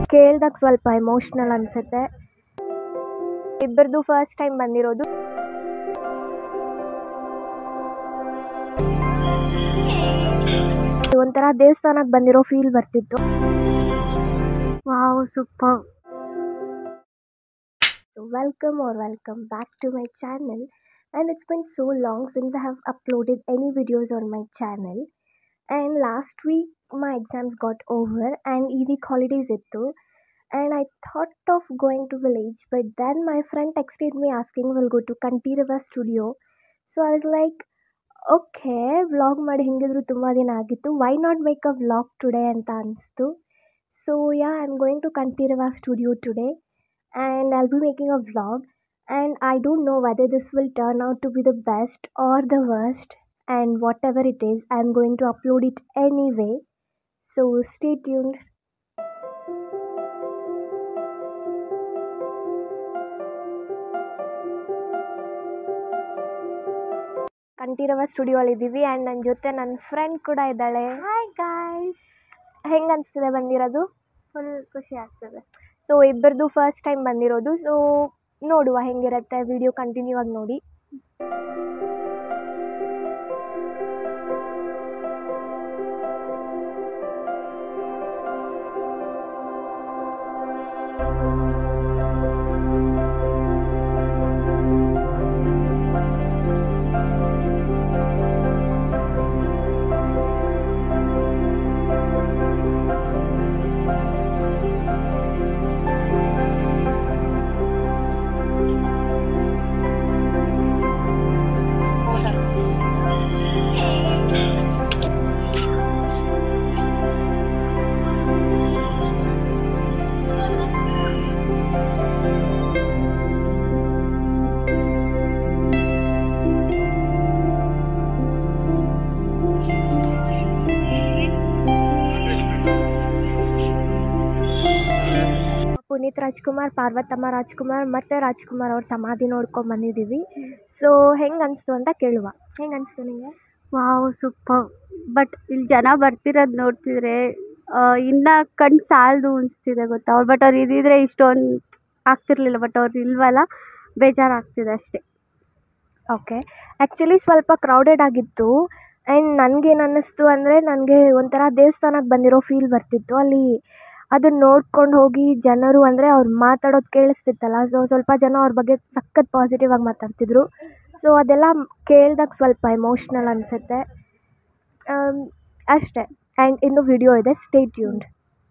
ಕೇಳಿದಾಗ ಸ್ವಲ್ಪ ಎಮೋಷ್ನಲ್ ಅನಿಸುತ್ತೆ ಇಬ್ಬರದು ಫಸ್ಟ್ ಟೈಮ್ ಬಂದಿರೋದು ಒಂಥರ ದೇವಸ್ಥಾನಕ್ಕೆ ಬಂದಿರೋ ಫೀಲ್ ಬರ್ತಿತ್ತು wow super welcome or welcome back to my channel and it's been so long since I have uploaded any videos on my channel and last week my exams got over and e week holidays ittu and I thought of going to village but then my friend texted me asking we'll go to Kantirava studio so I was like okay vlog ಮಾಡಿ ಹೆಂಗಿದ್ರು ತುಂಬ ದಿನ ಆಗಿತ್ತು why not make a vlog today ಅಂತ ಅನಿಸ್ತು so yeah I am going to Kanteerava studio today and I'll be making a vlog and I don't know whether this will turn out to be the best or the worst and whatever it is I'm going to upload it anyway so stay tuned Kanteerava studio ಅಲ್ಲಿ ಇದ್ದೀವಿ and ನನ್ನ ಜೊತೆ ನನ್ನ friend ಕೂಡ ಇದ್ದಾಳೆ hi guys ಹೆಂಗೆ ಅನಿಸ್ತಿದೆ ಬಂದಿರೋದು ಫುಲ್ ಖುಷಿ ಆಗ್ತದೆ ಸೊ ಇಬ್ಬರದು ಫಸ್ಟ್ ಟೈಮ್ ಬಂದಿರೋದು ಸೊ ನೋಡುವ ಹೆಂಗಿರುತ್ತೆ ವಿಡಿಯೋ ಕಂಟಿನ್ಯೂ ಆಗಿ ನೋಡಿ ಪುನೀತ್ ರಾಜ್ಕುಮಾರ್ ಪಾರ್ವತಮ್ಮ ರಾಜ್ಕುಮಾರ್ ಮತ್ತು ರಾಜ್ಕುಮಾರ್ ಅವ್ರ ಸಮಾಧಿ ನೋಡ್ಕೊಂಡು ಬಂದಿದ್ದೀವಿ ಸೊ ಹೆಂಗೆ ಅನಿಸ್ತು ಅಂತ ಕೇಳುವ ಹೆಂಗೆ ಅನಿಸ್ತು ನಿಮಗೆ ವಾವ್ ಸೂಪರ್ ಬಟ್ ಇಲ್ಲಿ ಜನ ಬರ್ತಿರೋದು ನೋಡ್ತಿದ್ರೆ ಇನ್ನು ಕಣ್ಣು ಸಾಲದು ಅನಿಸ್ತಿದೆ ಗೊತ್ತಾ ಅವ್ರು ಬಟ್ ಅವ್ರು ಇದ್ದಿದ್ರೆ ಇಷ್ಟೊಂದು ಆಗ್ತಿರ್ಲಿಲ್ಲ ಬಟ್ ಅವ್ರು ಇಲ್ವಲ್ಲ ಬೇಜಾರಾಗ್ತಿದೆ ಅಷ್ಟೇ ಓಕೆ ಆ್ಯಕ್ಚುಲಿ ಸ್ವಲ್ಪ ಕ್ರೌಡೆಡ್ ಆಗಿತ್ತು ಆ್ಯಂಡ್ ನನಗೇನು ಅನ್ನಿಸ್ತು ಅಂದರೆ ನನಗೆ ಒಂಥರ ದೇವಸ್ಥಾನಕ್ಕೆ ಬಂದಿರೋ ಫೀಲ್ ಬರ್ತಿತ್ತು ಅಲ್ಲಿ ಅದನ್ನ ನೋಡ್ಕೊಂಡು ಹೋಗಿ ಜನರು ಅಂದರೆ ಅವ್ರು ಮಾತಾಡೋದು ಕೇಳಿಸ್ತಿತ್ತಲ್ಲ ಸೊ ಸ್ವಲ್ಪ ಜನ ಅವ್ರ ಬಗ್ಗೆ ಸಖತ್ ಪಾಸಿಟಿವ್ ಆಗಿ ಮಾತಾಡ್ತಿದ್ರು ಸೊ ಅದೆಲ್ಲ ಕೇಳಿದಾಗ ಸ್ವಲ್ಪ ಎಮೋಷ್ನಲ್ ಅನಿಸುತ್ತೆ ಅಷ್ಟೇ ಆ್ಯಂಡ್ ಇನ್ನು ವಿಡಿಯೋ ಇದೆ ಸ್ಟೇ ಟ್ಯೂನ್ಡ್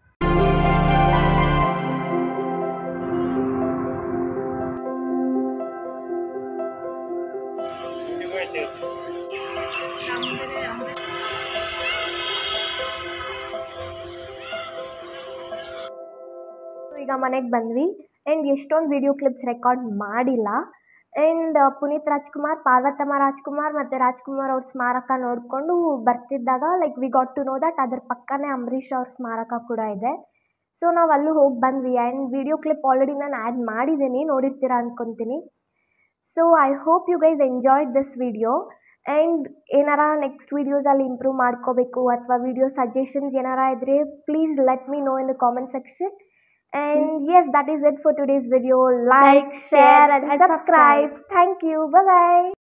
ಈಗ ಮನೆಗೆ ಬಂದ್ವಿ ಆ್ಯಂಡ್ ಎಷ್ಟೊಂದು ವಿಡಿಯೋ ಕ್ಲಿಪ್ಸ್ ರೆಕಾರ್ಡ್ ಮಾಡಿಲ್ಲ ಆ್ಯಂಡ್ ಪುನೀತ್ ರಾಜ್ಕುಮಾರ್ ಪಾರ್ವತಮ್ಮ ರಾಜ್ಕುಮಾರ್ ಮತ್ತು ರಾಜ್ಕುಮಾರ್ ಅವ್ರ ಸ್ಮಾರಕ ನೋಡಿಕೊಂಡು ಬರ್ತಿದ್ದಾಗ like we got to know that ಅದ್ರ ಪಕ್ಕನೇ ಅಂಬರೀಷ್ ಅವ್ರ ಸ್ಮಾರಕ ಕೂಡ ಇದೆ ಸೊ ನಾವು ಅಲ್ಲೂ ಹೋಗಿ ಬಂದ್ವಿ ಆ್ಯಂಡ್ ವಿಡಿಯೋ ಕ್ಲಿಪ್ ಆಲ್ರೆಡಿ ನಾನು ಆ್ಯಡ್ ಮಾಡಿದ್ದೀನಿ ನೋಡಿರ್ತೀರ ಅಂದ್ಕೊತೀನಿ so I hope you guys enjoyed this video and ಏನಾರ ನೆಕ್ಸ್ಟ್ ವೀಡಿಯೋಸಲ್ಲಿ ಇಂಪ್ರೂವ್ ಮಾಡ್ಕೋಬೇಕು ಅಥವಾ ವಿಡಿಯೋ ಸಜೆಷನ್ಸ್ ಏನಾರ ಇದ್ದರೆ please let me know in the comment section And yes, that is it for today's video. Like, Like, share, share, and and subscribe. Thank you. Bye bye.